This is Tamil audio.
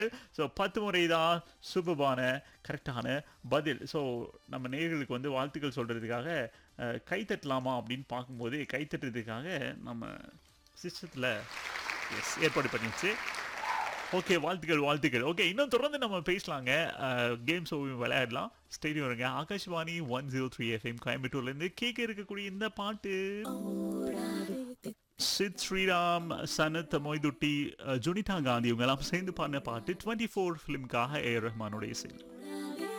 ஸோ பத்து முறை தான் சூப்பர்பான கரெக்டான பதில் ஸோ நம்ம நேயர்களுக்கு வந்து வாழ்த்துக்கள் சொல்கிறதுக்காக கை தட்டலாமா அப்படின்னு பார்க்கும்போது கை தட்டுறதுக்காக நம்ம சிஸ்டத்தில் எஸ் ஏற்பாடு பண்ணிச்சு ஓகே வாழ்த்துக்கள் வாழ்த்துக்கள் ஓகே இன்னும் தொடர்ந்து நம்ம பேசலாங்க கேம்ஸ் விளையாடலாம் ஸ்டேடியம் இருங்க Akashvani one zero three FM கோயம்புத்தூர்லேருந்து கேட்க இருக்கக்கூடிய இந்த பாட்டு சித் ஸ்ரீராம் சனத் மொய்துட்டி ஜுனிதா காந்தி இவங்க எல்லாம் சேர்ந்து பாடின பாட்டு டுவெண்ட்டி ஃபோர் ஃபிலிம்காக ஏ ரஹ்மானுடைய இசை